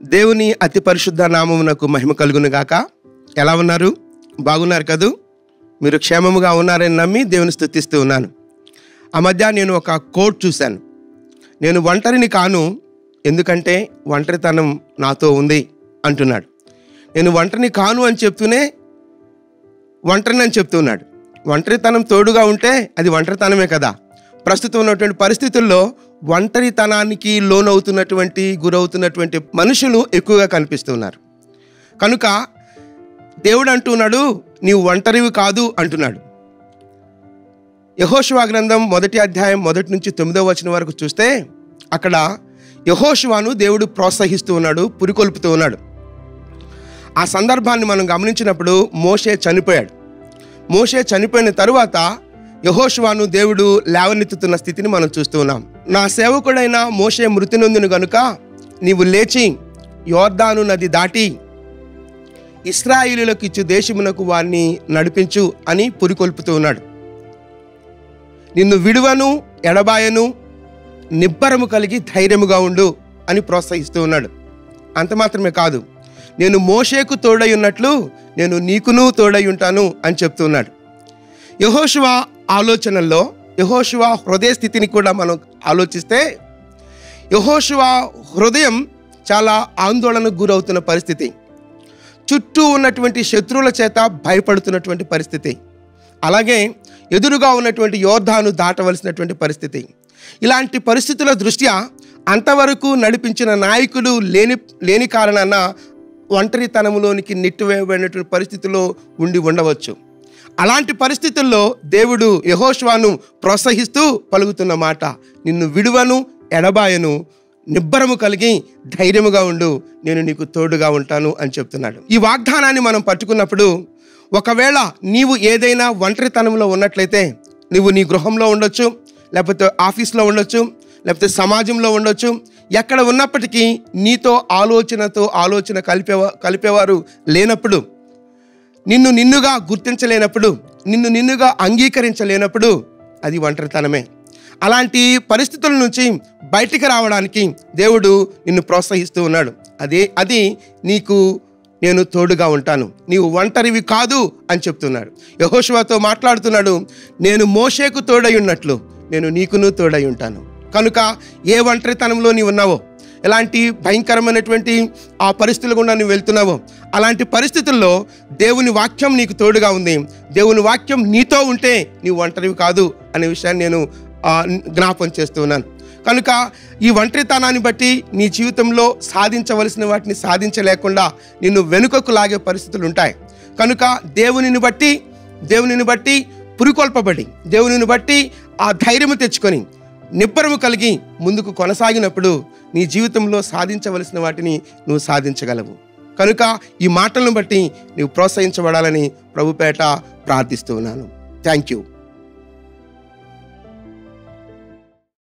దేవుని అతి పరిశుద్ధ నామమునకు మహిమ కలుగును గాక ఎలా ఉన్నారు బాగున్నారు కదూ మీరు క్షేమముగా ఉన్నారని నమ్మి దేవుని స్థుతిస్తూ ఉన్నాను ఆ మధ్య నేను ఒక కోట్ చూశాను నేను ఒంటరిని కాను ఎందుకంటే ఒంటరితనం నాతో ఉంది అంటున్నాడు నేను ఒంటరిని కాను అని చెప్తూనే ఒంటరిని అని చెప్తున్నాడు ఒంటరితనం తోడుగా ఉంటే అది ఒంటరితనమే కదా ప్రస్తుతం ఉన్నటువంటి పరిస్థితుల్లో ఒంటరితనానికి లోనవుతున్నటువంటి గురవుతున్నటువంటి మనుషులు ఎక్కువగా కనిపిస్తున్నారు కనుక దేవుడు అంటున్నాడు నీవు ఒంటరివి కాదు అంటున్నాడు యహోశివా గ్రంథం మొదటి అధ్యాయం మొదటి నుంచి తొమ్మిదో వచనం వరకు చూస్తే అక్కడ యహోశివాను దేవుడు ప్రోత్సహిస్తూ ఉన్నాడు పురికొల్పుతూ ఉన్నాడు ఆ సందర్భాన్ని మనం గమనించినప్పుడు మోషే చనిపోయాడు మోషే చనిపోయిన తరువాత యహోశివాను దేవుడు లేవనెత్తుతున్న స్థితిని మనం చూస్తూ ఉన్నాం నా సేవకుడైన మోషే మృతి నొందిను గనుక నీవు లేచి యోర్దాను నది దాటి ఇస్రాయిలులకు ఇచ్చు దేశమునకు వారిని నడిపించు అని పురికొల్పుతూ ఉన్నాడు నిన్ను విడువను ఎడబాయను నిబ్బరము కలిగి ధైర్యముగా ఉండు అని ప్రోత్సహిస్తూ ఉన్నాడు అంత మాత్రమే కాదు నేను మోషేకు తోడై ఉన్నట్లు నేను నీకును తోడై ఉంటాను అని చెప్తున్నాడు యహోశివ ఆలోచనల్లో యహోశివ హృదయ స్థితిని కూడా మనం ఆలోచిస్తే యహోశివ హృదయం చాలా ఆందోళనకు గురవుతున్న పరిస్థితి చుట్టూ ఉన్నటువంటి శత్రువుల చేత భయపడుతున్నటువంటి పరిస్థితి అలాగే ఎదురుగా ఉన్నటువంటి యోర్ధాను దాటవలసినటువంటి పరిస్థితి ఇలాంటి పరిస్థితుల దృష్ట్యా అంతవరకు నడిపించిన నాయకులు లేని లేని కారణాన ఒంటరితనములోనికి నెట్టివేయబడినటువంటి పరిస్థితిలో ఉండి ఉండవచ్చు అలాంటి పరిస్థితుల్లో దేవుడు యహోష్వాను ప్రోత్సహిస్తూ పలుకుతున్న మాట నిన్ను విడువను ఎడబాయను నిబ్బరము కలిగి ధైర్యముగా ఉండు నేను నీకు తోడుగా ఉంటాను అని చెప్తున్నాడు ఈ వాగ్దానాన్ని మనం పట్టుకున్నప్పుడు ఒకవేళ నీవు ఏదైనా ఒంటరితనంలో ఉన్నట్లయితే నువ్వు నీ గృహంలో ఉండొచ్చు లేకపోతే ఆఫీస్లో ఉండొచ్చు లేకపోతే సమాజంలో ఉండొచ్చు ఎక్కడ ఉన్నప్పటికీ నీతో ఆలోచనతో ఆలోచన కలిపేవా కలిపేవారు లేనప్పుడు నిన్ను నిన్నుగా గుర్తించలేనప్పుడు నిన్ను నిన్నుగా అంగీకరించలేనప్పుడు అది ఒంటరితనమే అలాంటి పరిస్థితుల నుంచి బయటికి రావడానికి దేవుడు నిన్ను ప్రోత్సహిస్తూ ఉన్నాడు అదే అది నీకు నేను తోడుగా ఉంటాను నీవు ఒంటరివి కాదు అని చెప్తున్నాడు యహోశివతో మాట్లాడుతున్నాడు నేను మోషేకు తోడై ఉన్నట్లు నేను నీకును తోడై ఉంటాను కనుక ఏ ఒంటరితనంలో నీవు ఉన్నావో ఎలాంటి భయంకరమైనటువంటి ఆ పరిస్థితులు గుండా నువ్వు వెళ్తున్నావో అలాంటి పరిస్థితుల్లో దేవుని వాక్యం నీకు తోడుగా ఉంది దేవుని వాక్యం నీతో ఉంటే నీవు ఒంటరివి కాదు అనే విషయాన్ని నేను ఆ, జ్ఞాపం చేస్తూ ఉన్నాను కనుక ఈ ఒంటరితనాన్ని బట్టి నీ జీవితంలో సాధించవలసిన వాటిని సాధించలేకుండా నిన్ను వెనుకకు లాగే పరిస్థితులు ఉంటాయి కనుక దేవునిని బట్టి దేవునిని బట్టి పురికొల్పబడి దేవునిని బట్టి ఆ ధైర్యము తెచ్చుకొని నిబ్బరము కలిగి ముందుకు కొనసాగినప్పుడు నీ జీవితంలో సాధించవలసిన వాటిని నువ్వు సాధించగలవు కనుక ఈ మాటలను బట్టి నువ్వు ప్రోత్సహించబడాలని ప్రభుపేట ప్రార్థిస్తూ ఉన్నాను థ్యాంక్ యూ